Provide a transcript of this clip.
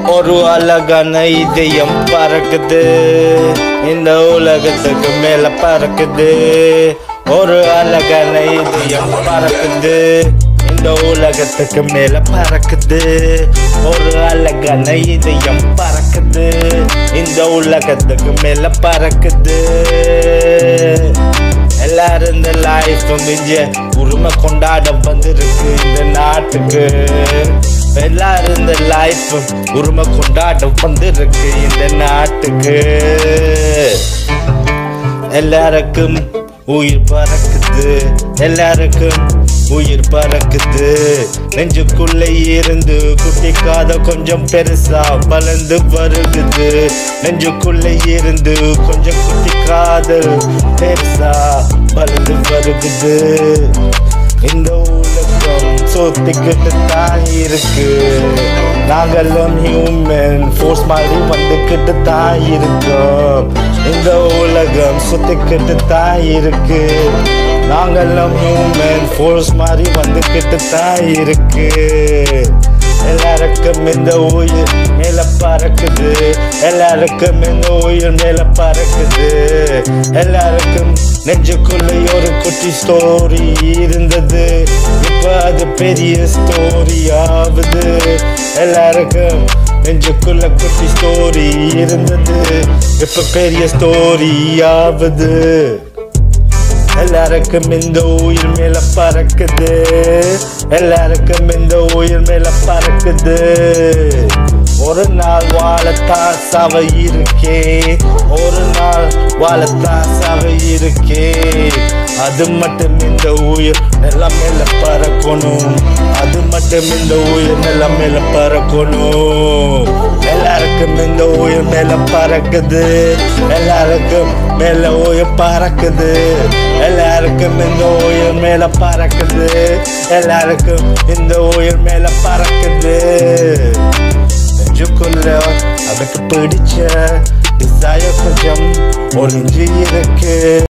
ஒரு அழகான இதயம் பறக்குது இந்த உலகத்துக்கு மேல பறக்குது ஒரு அழகான இதயம் பறக்குது இந்த உலகத்துக்கு மேல பறக்குது ஒரு அழகான இதயம் பறக்குது இந்த உலகத்துக்கு மேல பறக்குது எல்லாரும் இந்த லைஃப் மிஞ்ச உரிமை கொண்டாட வந்திருக்கு இந்த நாட்டுக்கு எல்லாரும் இந்த லைஃப் உரிமை கொண்டாட வந்திருக்கு இந்த நாட்டுக்கு எல்லாருக்கும் உயிர் பறக்குது எல்லாருக்கும் உயிர் பறக்குது நெஞ்சுக்குள்ளே இருந்து குட்டிக்காத கொஞ்சம் பெருசா வளர்ந்து வருகுது நெஞ்சுக்குள்ளே இருந்து கொஞ்சம் குட்டிக்காத பெருசா வளர்ந்து வருகுது இந்த உலகம் சொத்திக்கிட்டு தான் இருக்கு நாங்களும் ஹியூமன் ஃபோர்ஸ் மாதிரி வந்துக்கிட்டு தான் இருக்கோம் இந்த உலகம் சுத்திக்கிட்டு தான் இருக்கு நாங்களும் ஹியூமன் ஃபோர்ஸ் மாதிரி வந்துக்கிட்டு தான் இருக்கு எல்லாருக்கும் இந்த உயிர் மேல பறக்குது எல்லாருக்கும் இந்த உயிர் மேல பறக்குது எல்லாருக்கும் நெஞ்சுக்குள்ள ஒரு குட்டி ஸ்டோரி இருந்தது இப்ப அது பெரிய ஸ்டோரி ஆகுது எல்லாருக்கும் நெஞ்சுக்குள்ள குட்டி ஸ்டோரி இருந்தது இப்ப பெரிய ஸ்டோரி ஆகுது எல்லாருக்கும் இந்த உயிர் மேல பறக்குது எல்லாருக்கும் இந்த உயிர் மேல பறக்குது ஒரு நாள் வாழத்தான் சவ இருக்கே ஒரு நாள் வாழத்தான் சவ இருக்கே அது மட்டும் இந்த உயிர் நல்ல மேல பறக்கணும் அது மட்டும் இந்த உயிர் நல்ல மேல பறக்கணும் எல்லாருக்கும் இந்த உயிர் மேல பறக்குது எல்லாருக்கும் மேல உயிர் பறக்குது எல்லாருக்கும் இந்த உயிர் மேல பறக்குது எல்லாருக்கும் இந்த உயிர் மேல பறக்குது நெஞ்சுக்குள்ள அதுக்கு பிடிச்ச டிசைர் கொஞ்சம் ஒளிஞ்சு இருக்கு